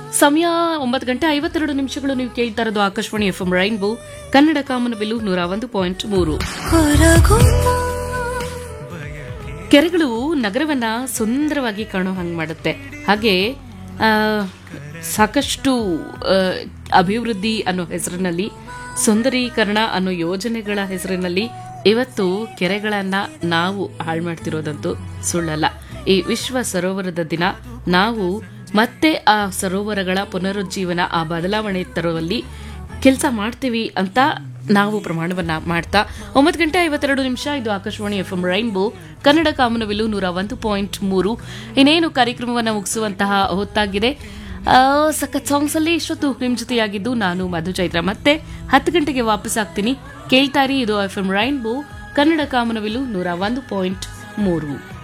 ಸಮಯ ಒಂಬತ್ತು ಗಂಟೆ ಐವತ್ತೆರಡು ನಿಮಿಷಗಳು ನೀವು ಕೇಳ್ತಾ ಇರೋದು Akashvani F M rainbow Kannada ಕಾಮನಬಿಲ್ಲು ನೂರ ಒಂದು ಪಾಯಿಂಟ್ ಮೂರು ಕೆರೆಗಳು ನಗರವನ್ನ ಸುಂದರವಾಗಿ ಕಾಣೋ ಹಂಗೆ ಮಾಡುತ್ತೆ ಹಾಗೆ ಆ, ಸಾಕಷ್ಟು ಆ, ಅಭಿವೃದ್ಧಿ ಅನ್ನೋ ಹೆಸರಿನಲ್ಲಿ ಸುಂದರೀಕರಣ ಅನ್ನೋ ಯೋಜನೆಗಳ ಹೆಸರಿನಲ್ಲಿ ಇವತ್ತು ಕೆರೆಗಳನ್ನ ನಾವು ಹಾಳು ಮಾಡ್ತಿರೋದಂತೂ ಸುಳ್ಳಲ್ಲ ಈ ವಿಶ್ವ ಸರೋವರದ ದಿನ ನಾವು ಮತ್ತೆ ಆ ಸರೋವರಗಳ ಪುನರುಜ್ಜೀವನ ಆ ಬದಲಾವಣೆ ತರುವಲ್ಲಿ ಕೆಲಸ ಮಾಡ್ತೀವಿ ಅಂತ ನಾವು ಪ್ರಮಾಣವನ್ನ ಮಾಡ್ತಾ ಒಂಬತ್ತು ಗಂಟೆ ಐವತ್ತೆರಡು ನಿಮಿಷ ಇದು Akashvani F M rainbow Kannada ಕಾಮನವಿಲು ನೂರ ಒಂದು ಪಾಯಿಂಟ್ ಮೂರು ಇನ್ನೇನು ಕಾರ್ಯಕ್ರಮವನ್ನು ಮುಗಿಸುವಂತಹ ಹೊತ್ತಾಗಿದೆ ಆ, ಸಖತ್ ಸಾಂಗ್ಸ್ ಅಲ್ಲಿ ಇಷ್ಟೊತ್ತು ನಿಮ್ ಜೊತೆಯಾಗಿದ್ದು ನಾನು ಮಧು ಚೈತ್ರ ಮತ್ತೆ ಹತ್ತು ಗಂಟೆಗೆ ವಾಪಸ್ ಆಗ್ತೀನಿ ಕೇಳ್ತಾರಿ ಇದು ಎಫ್ ಎಂ ರೈನ್ಬೋ ಕನ್ನಡ ಕಾಮನವಿಲು ನೂರ ಒಂದು ಪಾಯಿಂಟ್ ಮೂರು